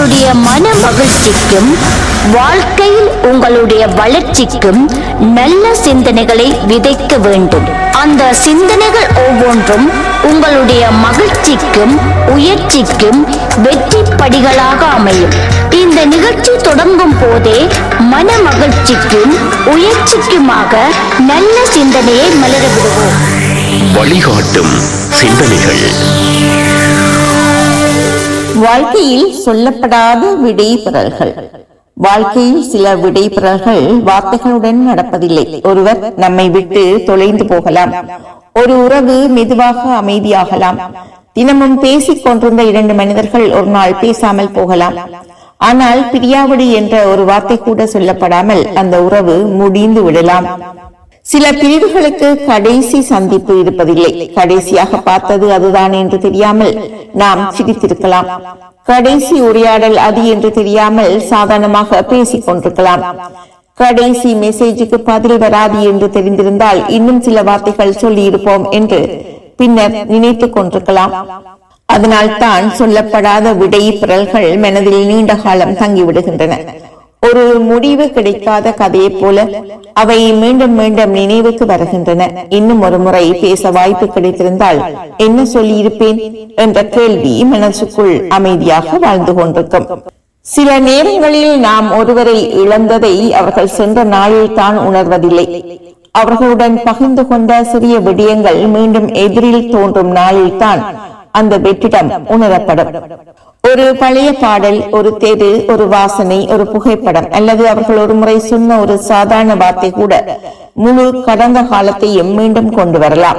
உங்களுடைய மன மகிழ்ச்சிக்கும் வாழ்க்கையில் உங்களுடைய வளர்ச்சிக்கும் நல்ல சிந்தனைகளை விதைக்க வேண்டும் அந்த சிந்தனைகள் ஒவ்வொன்றும் உங்களுடைய மகிழ்ச்சிக்கும் உயர்ச்சிக்கும் வெற்றி படிகளாக அமையும் இந்த நிகழ்ச்சி தொடங்கும் போதே மன மகிழ்ச்சிக்கும் உயர்ச்சிக்குமாக நல்ல சிந்தனையை மலர விடுவோம் வழிகாட்டும் சிந்தனைகள் வாழ்க்கையில் சொல்லப்படாத விடைபெறல்கள் வாழ்க்கையில் சில விடைபெறல்கள் வார்த்தைகளுடன் நடப்பதில்லை ஒருவர் நம்மை விட்டு தொலைந்து போகலாம் ஒரு உறவு மெதுவாக அமைதியாகலாம் தினமும் பேசிக் கொண்டிருந்த இரண்டு மனிதர்கள் ஒரு நாள் பேசாமல் போகலாம் ஆனால் பிரியாவிடு என்ற ஒரு வார்த்தை கூட சொல்லப்படாமல் அந்த உறவு முடிந்து விடலாம் சில பிரிவுகளுக்கு கடைசி சந்திப்பு இருப்பதில்லை கடைசியாக பார்த்தது அதுதான் என்று தெரியாமல் நாம் சிரித்திருக்கலாம் கடைசி உரையாடல் அது என்று தெரியாமல் சாதாரணமாக பேசிக் கொண்டிருக்கலாம் கடைசி மெசேஜுக்கு பதில் வராது என்று தெரிந்திருந்தால் இன்னும் சில வார்த்தைகள் சொல்லி இருப்போம் என்று பின்னர் நினைத்துக் கொண்டிருக்கலாம் அதனால் தான் சொல்லப்படாத விடை பிறல்கள் மனதில் நீண்ட காலம் தங்கிவிடுகின்றன ஒரு முடிவு கிடைக்காத கதையைப் போல அவை மீண்டும் மீண்டும் நினைவுக்கு வருகின்றன இன்னும் ஒரு முறை பேச வாய்ப்பு கிடைத்திருந்தால் என்ன சொல்லியிருப்பேன் என்ற கேள்வி மனசுக்குள் அமைதியாக வாழ்ந்து கொண்டிருக்கும் சில நேரங்களில் நாம் ஒருவரை இழந்ததை அவர்கள் சென்ற நாளில் தான் உணர்வதில்லை அவர்களுடன் பகிர்ந்து கொண்ட சிறிய விடயங்கள் மீண்டும் எதிரில் தோன்றும் நாளில் தான் அந்த வெற்றிடம் உணரப்படும் ஒரு பழைய பாடல் ஒரு தெரு ஒரு வாசனை ஒரு புகைப்படம் அல்லது அவர்கள் ஒரு முறை சொன்ன ஒரு சாதாரண வார்த்தை கூட முழு கடந்த காலத்தையும் மீண்டும் கொண்டு வரலாம்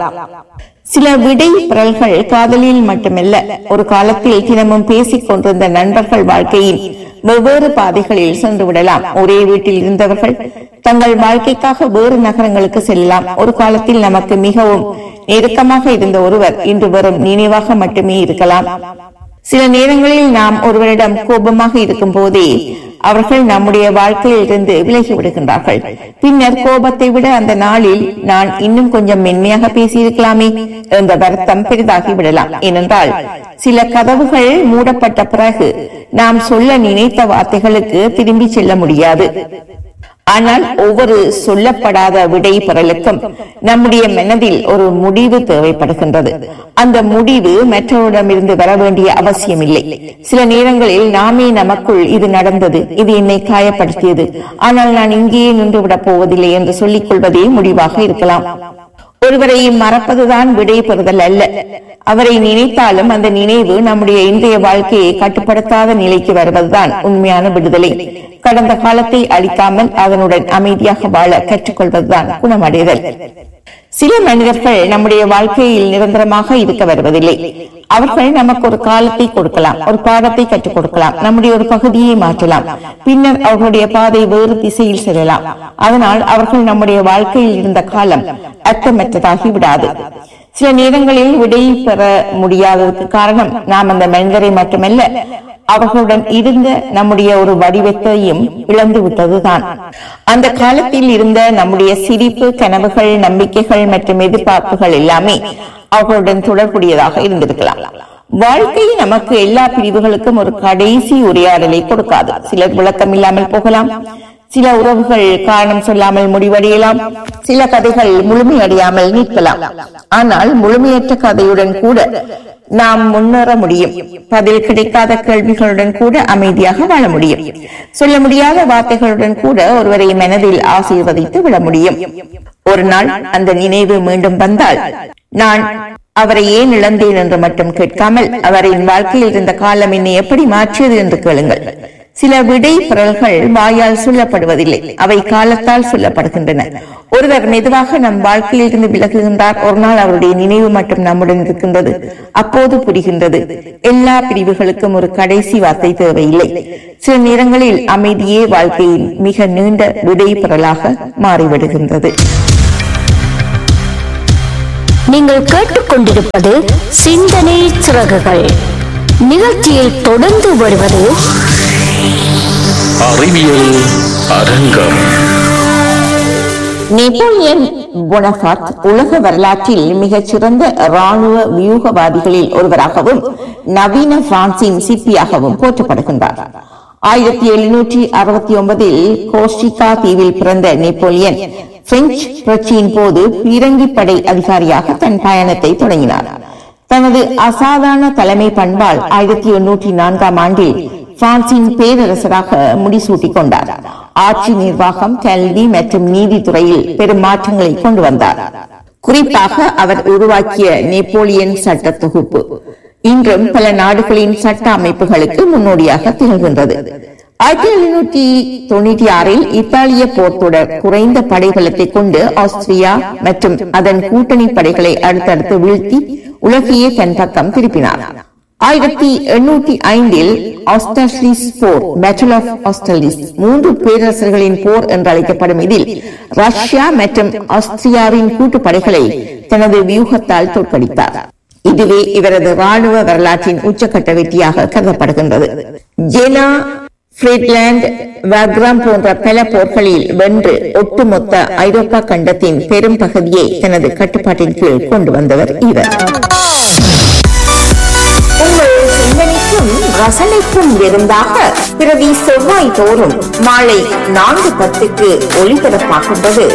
சில விடை பிறல்கள் காதலில் மட்டுமல்ல ஒரு காலத்தில் தினமும் பேசிக் கொண்டிருந்த நண்பர்கள் வாழ்க்கையின் வெவ்வேறு பாதைகளில் சென்று விடலாம் ஒரே வீட்டில் இருந்தவர்கள் தங்கள் வாழ்க்கைக்காக வேறு நகரங்களுக்கு செல்லலாம் ஒரு காலத்தில் நமக்கு மிகவும் நெருக்கமாக இருந்த ஒருவர் இன்று வெறும் நினைவாக மட்டுமே இருக்கலாம் சில நேரங்களில் நாம் ஒருவரிடம் கோபமாக இருக்கும் போதே அவர்கள் நம்முடைய வாழ்க்கையில் இருந்து விலகி விடுகின்றார்கள் பின்னர் கோபத்தை விட அந்த நாளில் நான் இன்னும் கொஞ்சம் மென்மையாக பேசியிருக்கலாமே என்ற வருத்தம் பெரிதாகி விடலாம் ஏனென்றால் சில கதவுகள் மூடப்பட்ட பிறகு நாம் சொல்ல நினைத்த வார்த்தைகளுக்கு திரும்பி செல்ல முடியாது ஆனால் ஒவ்வொரு சொல்லப்படாத விடை பெறலுக்கும் நம்முடைய மனதில் ஒரு முடிவு தேவைப்படுகின்றது அந்த முடிவு மற்றவரிடமிருந்து வர வேண்டிய அவசியமில்லை சில நேரங்களில் நாமே நமக்குள் இது நடந்தது இது என்னை காயப்படுத்தியது ஆனால் நான் இங்கேயே நின்றுவிடப் போவதில்லை என்று சொல்லிக் கொள்வதே முடிவாக இருக்கலாம் ஒருவரை மறப்பதுதான் விடை பெறுதல் அல்ல அவரை நினைத்தாலும் அந்த நினைவு நம்முடைய இன்றைய வாழ்க்கையை கட்டுப்படுத்தாத நிலைக்கு வருவதுதான் உண்மையான விடுதலை கடந்த காலத்தை அழிக்காமல் அதனுடன் அமைதியாக வாழ கற்றுக்கொள்வதுதான் குணமடைதல் சில மனிதர்கள் நம்முடைய வாழ்க்கையில் நிரந்தரமாக இருக்க வருவதில்லை அவர்கள் நமக்கு ஒரு காலத்தை கொடுக்கலாம் ஒரு பாடத்தை கற்றுக் கொடுக்கலாம் நம்முடைய ஒரு பகுதியை மாற்றலாம் பின்னர் அவர்களுடைய பாதை வேறு திசையில் செல்லலாம் அதனால் அவர்கள் நம்முடைய வாழ்க்கையில் இருந்த காலம் அர்த்தமற்றதாகி விடாது சில நேரங்களில் விடை பெற முடியாததற்கு காரணம் நாம் அந்த மனிதரை மட்டுமல்ல அவர்களுடன் இருந்த நம்முடைய ஒரு வடிவத்தையும் இழந்து விட்டதுதான் அந்த காலத்தில் இருந்த நம்முடைய சிரிப்பு கனவுகள் நம்பிக்கைகள் மற்றும் எதிர்பார்ப்புகள் எல்லாமே அவர்களுடன் தொடர்புடையதாக இருந்திருக்கலாம் வாழ்க்கை நமக்கு எல்லா பிரிவுகளுக்கும் ஒரு கடைசி உரையாடலை கொடுக்காது சிலர் விளக்கம் இல்லாமல் போகலாம் சில உறவுகள் காரணம் சொல்லாமல் முடிவடையலாம் சில கதைகள் முழுமையடையாமல் நிற்கலாம் ஆனால் முழுமையற்ற கதையுடன் கூட நாம் முன்னேற முடியும் பதில் கிடைக்காத கேள்விகளுடன் கூட அமைதியாக வாழ முடியும் சொல்ல முடியாத வார்த்தைகளுடன் கூட ஒருவரை மனதில் ஆசீர்வதித்து விட முடியும் ஒரு நாள் அந்த நினைவு மீண்டும் வந்தால் நான் அவரை ஏன் இழந்தேன் என்று மட்டும் கேட்காமல் அவரின் வாழ்க்கையில் இருந்த காலம் என்னை எப்படி மாற்றியது என்று கேளுங்கள் சில விடை பிறல்கள் வாயால் சொல்லப்படுவதில்லை அவை காலத்தால் சொல்லப்படுகின்றன ஒருவர் மெதுவாக நம் வாழ்க்கையில் இருந்து விலகுகின்றார் ஒரு நாள் அவருடைய நினைவு மட்டும் நம்முடன் இருக்கின்றது அப்போது புரிகின்றது எல்லா பிரிவுகளுக்கும் ஒரு கடைசி வார்த்தை தேவையில்லை சில நேரங்களில் அமைதியே வாழ்க்கையில் மிக நீண்ட விடை பிறலாக மாறிவிடுகின்றது நீங்கள் கேட்டுக்கொண்டிருப்பது சிந்தனை சிறகுகள் நிகழ்ச்சியில் தொடர்ந்து வருவது அறிவியல் அரங்கம் நெப்போலியன் பொனபார்ட் உலக வரலாற்றில் மிகச்சிறந்த இராணுவ வியூகவாதிகளில் ஒருவராகவும் நவீன பிரான்சின் சிற்பியாகவும் போற்றப்படுகின்றார் ஆயிரத்தி எழுநூற்றி அறுபத்தி ஒன்பதில் கோஸ்டிகா தீவில் பிறந்த நெப்போலியன் பிரெஞ்சு புரட்சியின் போது பீரங்கி படை அதிகாரியாக தன் பயணத்தை தொடங்கினார் தனது அசாதாரண தலைமை பண்பால் ஆயிரத்தி எண்ணூற்றி நான்காம் ஆண்டில் பிரான்சின் பேரரசராக முடிசூட்டிக் கொண்டார் ஆட்சி நிர்வாகம் கல்வி மற்றும் நீதித்துறையில் பெரும் மாற்றங்களை கொண்டு வந்தார் குறிப்பாக அவர் உருவாக்கிய நெப்போலியன் சட்ட தொகுப்பு இன்றும் பல நாடுகளின் சட்ட அமைப்புகளுக்கு முன்னோடியாக திகழ்கின்றது ஆயிரத்தி எழுநூற்றி தொண்ணூற்றி ஆறில் இத்தாலிய போர் தொடர் குறைந்த படைபலத்தை கொண்டு ஆஸ்திரியா மற்றும் அதன் கூட்டணி படைகளை அடுத்தடுத்து வீழ்த்தி உலகையே தன் பக்கம் திருப்பினார் ஆயிரத்தி எண்ணூற்றி ஐந்தில் ஆஸ்டர்லிஸ் போர் பேட்டில் ஆஃப் ஆஸ்டர்லிஸ் மூன்று பேரரசர்களின் போர் என்று அழைக்கப்படும் இதில் ரஷ்யா மற்றும் ஆஸ்திரியாவின் கூட்டுப்படைகளை தனது வியூகத்தால் தோற்கடித்தார் இதுவே இவரது ராணுவ வரலாற்றின் உச்சக்கட்ட வெற்றியாக கருதப்படுகின்றது ஜெனா ஃபிரிட்லாந்து வாக்ராம் போன்ற பல போர்களில் வென்று ஒட்டுமொத்த ஐரோப்பா கண்டத்தின் பெரும் பகுதியை தனது கட்டுப்பாட்டின் கீழ் கொண்டு வந்தவர் இவர் உங்கள் சிந்தனைக்கும் ரசனைக்கும் விருந்தாக பிரதி செவ்வாய் தோறும் மாலை நான்கு பத்துக்கு ஒளிபரப்பாகின்றது